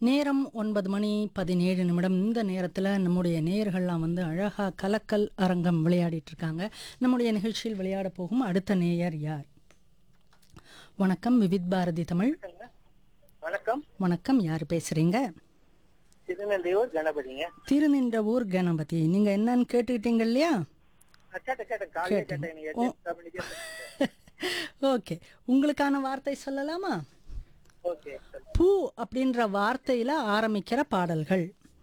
நேரம் ஒன்பது மணி பதினேழு நிமிடம் இந்த நேரத்தில் நம்முடைய நேயர்கள்லாம் வந்து அழகாக கலக்கல் அரங்கம் விளையாடிட்டு இருக்காங்க நம்முடைய நிகழ்ச்சியில் விளையாட போகும் அடுத்த நேயர் யார் வணக்கம் விவித் பாரதி தமிழ் வணக்கம் வணக்கம் யார் பேசுறீங்க திருநெல்வேலூர் கணபதிங்க திருநின்ற ஊர் கணபதி நீங்க என்னன்னு கேட்டுக்கிட்டீங்க இல்லையா கேட்ட கேட்ட காலையில கேட்டேன் நீங்க ஓ. எட்டு மணிக்கு ஓகே உங்களுக்கான வார்த்தை சொல்லலாமா ஓகே பூ அப்படின்ற வார்த்தையில ஆரம்பிக்கிற பாடல்கள்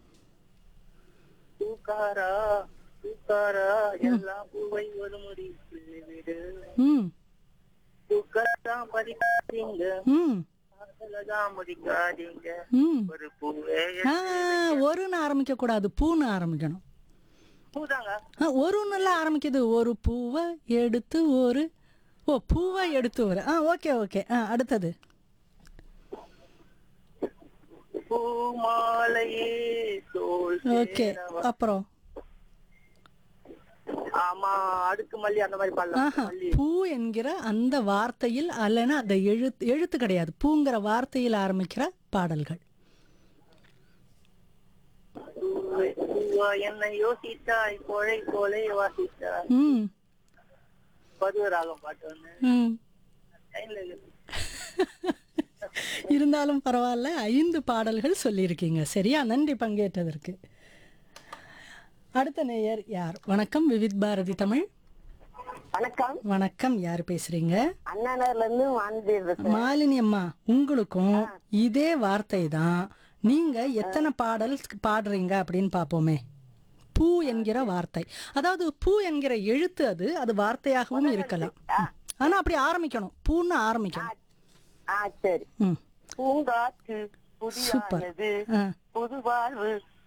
தூக்காரா தூக்காரா எல்லாம் பூவை ஒரு முடி விடு ம் தூக்கத்தான் பதிக்காதீங்க ம் தான் முடிக்காதீங்க ம் ஒரு பூவே ஆ, ஒருன்னு ஆரம்பிக்க கூடாது பூன்னு ஆரம்பிக்கணும் பூதாங்க ஆ, ஒருன்னுலாம் ஆரம்பிக்குது ஒரு பூவை எடுத்து ஒரு ஓ பூவை எடுத்து ஒரு ஆ ஓகே ஓகே ஆ அடுத்தது பூ மாலையே தோல் ஓகே சேரவா. அப்புறம் ஆமா அடுக்கு மல்லி அந்த மாதிரி பாடலாம் ஆஹா மல்லி பூ என்கிற அந்த வார்த்தையில் அல்லனா அந்த எழுத்து எழுத்து கிடையாது பூங்கிற வார்த்தையில் ஆரம்பிக்கிற பாடல்கள் பூவே, பூவா என்னை யோசித்தாய் கோழை கோலை வாசித்தாய் ம் பருவராகம் பாட்டு ஒண்ணு ம் லைன்ல இருக்கு. இருந்தாலும் பரவாயில்ல ஐந்து பாடல்கள் சொல்லியிருக்கீங்க சரியா நன்றி பங்கேற்றதற்கு அடுத்த நேயர் யார் வணக்கம் விவித் பாரதி தமிழ் வணக்கம் வணக்கம் யார் பேசுறீங்க அண்ணா நகர்ல இருந்து வானதி பேசுறேன் மாலினி அம்மா உங்களுக்கும் இதே வார்த்தை தான் நீங்க எத்தனை பாடல் பாடுறீங்க அப்படின்னு பார்ப்போமே பூ என்கிற வார்த்தை அதாவது பூ என்கிற எழுத்து அது அது வார்த்தையாகவும் இருக்கலாம் ஆனா அப்படி ஆரம்பிக்கணும் பூன்னு ஆரம்பிக்கணும் ஆ சரி ம் பூங்காற்று புதியானது ஆ புது வாழ்வு